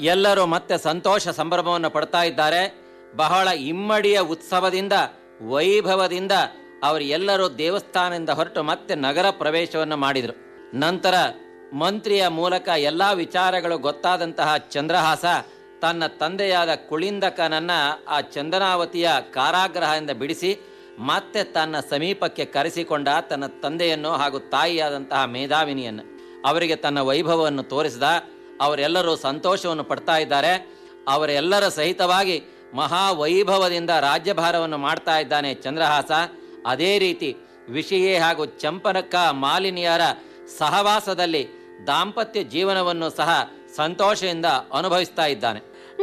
ಎಲ್ಲರೂ ಮತ್ತೆ ಸಂತೋಷ ಸಂಭ್ರಮವನ್ನು ಪಡ್ತಾ ಇದ್ದಾರೆ ಬಹಳ ಇಮ್ಮಡಿಯ ಉತ್ಸವದಿಂದ ವೈಭವದಿಂದ ಅವರು ಎಲ್ಲರೂ ದೇವಸ್ಥಾನದಿಂದ ಹೊರಟು ಮತ್ತೆ ನಗರ ಪ್ರವೇಶವನ್ನು ಮಾಡಿದರು ನಂತರ ಮಂತ್ರಿಯ ಮೂಲಕ ಎಲ್ಲ ವಿಚಾರಗಳು ಗೊತ್ತಾದಂತಹ ಚಂದ್ರಹಾಸ ತನ್ನ ತಂದೆಯಾದ ಕುಳಿಂದಕನನ್ನ ಆ ಚಂದನಾವತಿಯ ಕಾರಾಗೃಹದಿಂದ ಬಿಡಿಸಿ ಮತ್ತೆ ತನ್ನ ಸಮೀಪಕ್ಕೆ ಕರೆಸಿಕೊಂಡ ತನ್ನ ತಂದೆಯನ್ನು ಹಾಗೂ ತಾಯಿಯಾದಂತಹ ಮೇಧಾವಿನಿಯನ್ನು ಅವರಿಗೆ ತನ್ನ ವೈಭವವನ್ನು ತೋರಿಸಿದ ಅವರೆಲ್ಲರೂ ಸಂತೋಷವನ್ನು ಪಡ್ತಾ ಇದ್ದಾರೆ ಅವರೆಲ್ಲರ ಸಹಿತವಾಗಿ ಮಹಾವೈಭವದಿಂದ ರಾಜ್ಯಭಾರವನ್ನು ಮಾಡ್ತಾ ಇದ್ದಾನೆ ಚಂದ್ರಹಾಸ ಅದೇ ರೀತಿ ವಿಷಯೇ ಹಾಗೂ ಚಂಪನಕ್ಕ ಮಾಲಿನಿಯರ ಸಹವಾಸದಲ್ಲಿ ದಾಂಪತ್ಯ ಜೀವನವನ್ನು ಸಹ ಸಂತೋಷದಿಂದ ಅನುಭವಿಸ್ತಾ ಇದ್ದಾನೆ